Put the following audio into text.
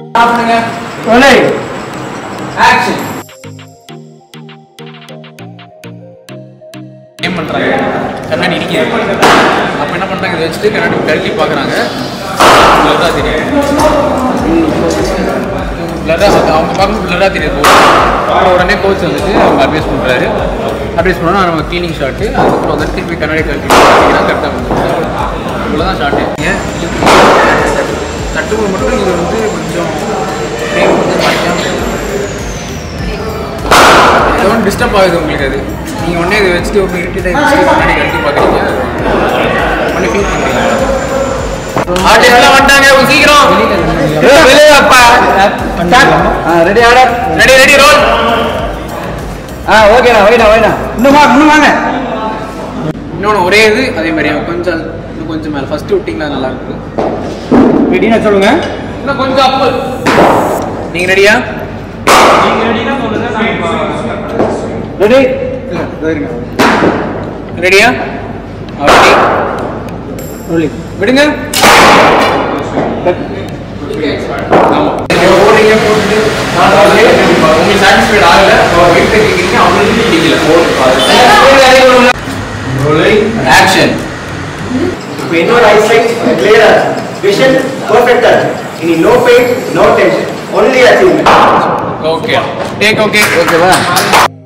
சாப்பிடுங்க ஒலை ஆக்ஷன் ஏன் பண்ணுறாங்க கண்ணாடி இடிக்குது அப்போ என்ன பண்ணுறாங்க இதை வச்சுட்டு கண்ணாடி கழட்டி பார்க்குறாங்க பிளராக தெரியும் பிளராக அவங்க பார்க்கும்போது பிளராக தெரியுது அப்புறம் உடனே கோச் வந்துட்டு அவங்க அட்வைஸ் பண்ணுறாரு அட்வைஸ் பண்ணோன்னா நம்ம க்ளீனிங் ஷாட்டு அதுக்கப்புறம் வந்துட்டு திருப்பி கண்ணாடி கழட்டி பார்த்தீங்கன்னா கரெக்டாக வந்து இவ்வளோதான் ஷாட்டு ஏன் தட்டுக்குள்ள மட்டும் நீங்கள் வந்து கொஞ்சம் frame வந்து மறைக்காம ஏதோ ஒன்று டிஸ்டர்ப் ஆகுது உங்களுக்கு அது நீங்கள் உடனே இதை வச்சுட்டு ஒரு இரிட்டேட் ஆகி கண்ணாடி கழட்டி பார்க்குறீங்க உடனே ஃபீல் பண்ணுறீங்க ஆர்டிஸ்ட்லாம் வந்துட்டாங்க கொஞ்சம் சீக்கிரம் ready order ready ready roll ஆ ஓகேண்ணா ஓகேண்ணா ஓகேண்ணா இன்னும் வாங்க இன்னும் வாங்க இன்னொன்று ஒரே இது அதே மாதிரி கொஞ்சம் இன்னும் கொஞ்சம் மேலே ஃபஸ்ட்டு விட்டிங்களா நல்லா இருக்கும் ரெடினா சொல்லுங்க இன்னும் கொஞ்சம் அப்பு நீங்கள் ரெடியா ரெடி ரெடியா அப்படி ரோலி விடுங்க ஆமா. நீங்க போடுறீங்க, போட்டுட்டு, உங்களுக்கு satisfied ஆகல, அவர் weight கேக்குறீங்க, அவங்களுக்கு பிடிக்கல. Action. இப்போ என்னோட ஐசைட் கிளியரா விஷன் பர்ஃபெக்டா இனி no pain no tension only achievement Okay. Take okay. ஓகேவா